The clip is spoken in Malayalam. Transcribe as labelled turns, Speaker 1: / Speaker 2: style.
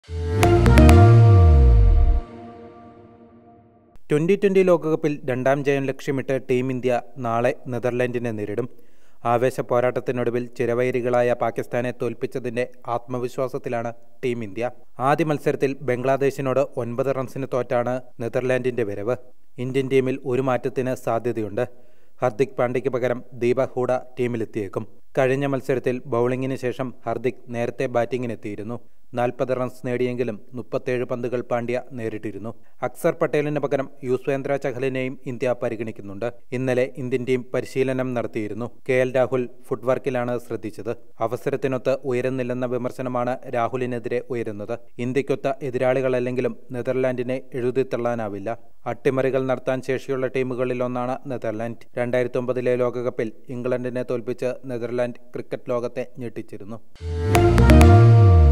Speaker 1: ട്വൻ്റി ട്വൻ്റി ലോകകപ്പിൽ രണ്ടാം ജയം ലക്ഷ്യമിട്ട് ടീം ഇന്ത്യ നാളെ നെതർലൻഡിനെ നേരിടും ആവേശ പോരാട്ടത്തിനൊടുവിൽ ചിരവൈരികളായ പാകിസ്ഥാനെ തോൽപ്പിച്ചതിന്റെ ആത്മവിശ്വാസത്തിലാണ് ടീം ഇന്ത്യ ആദ്യ മത്സരത്തിൽ ബംഗ്ലാദേശിനോട് ഒൻപത് റൺസിന് തോറ്റാണ് നെതർലാൻഡിന്റെ വരവ് ഇന്ത്യൻ ടീമിൽ ഒരു മാറ്റത്തിന് സാധ്യതയുണ്ട് ഹർദിക് പാണ്ഡ്യയ്ക്ക് പകരം ദീപക് ഹൂഡ ടീമിലെത്തിയേക്കും കഴിഞ്ഞ മത്സരത്തിൽ ബൗളിംഗിന് ശേഷം ഹർദിക് നേരത്തെ ബാറ്റിംഗിനെത്തിയിരുന്നു നാൽപ്പത് റൺസ് നേടിയെങ്കിലും മുപ്പത്തേഴ് പന്തുകൾ പാണ്ഡ്യ നേരിട്ടിരുന്നു അക്സർ പട്ടേലിന് പകരം യുസ്വേന്ദ്ര ചഹലിനെയും ഇന്ത്യ പരിഗണിക്കുന്നുണ്ട് ഇന്നലെ ഇന്ത്യൻ ടീം പരിശീലനം നടത്തിയിരുന്നു കെ എൽ രാഹുൽ ഫുട്വർക്കിലാണ് ശ്രദ്ധിച്ചത് അവസരത്തിനൊത്ത് ഉയരുന്നില്ലെന്ന വിമർശനമാണ് രാഹുലിനെതിരെ ഉയരുന്നത് ഇന്ത്യക്കൊത്ത എതിരാളികളല്ലെങ്കിലും നെതർലാൻഡിനെ എഴുതിത്തള്ളാനാവില്ല അട്ടിമറികൾ നടത്താൻ ശേഷിയുള്ള ടീമുകളിലൊന്നാണ് നെതർലാൻഡ് രണ്ടായിരത്തി ഒമ്പതിലെ ലോകകപ്പിൽ ഇംഗ്ലണ്ടിനെ തോൽപ്പിച്ച് നെതർലാൻഡ് ക്രിക്കറ്റ് ലോകത്തെ ഞെട്ടിച്ചിരുന്നു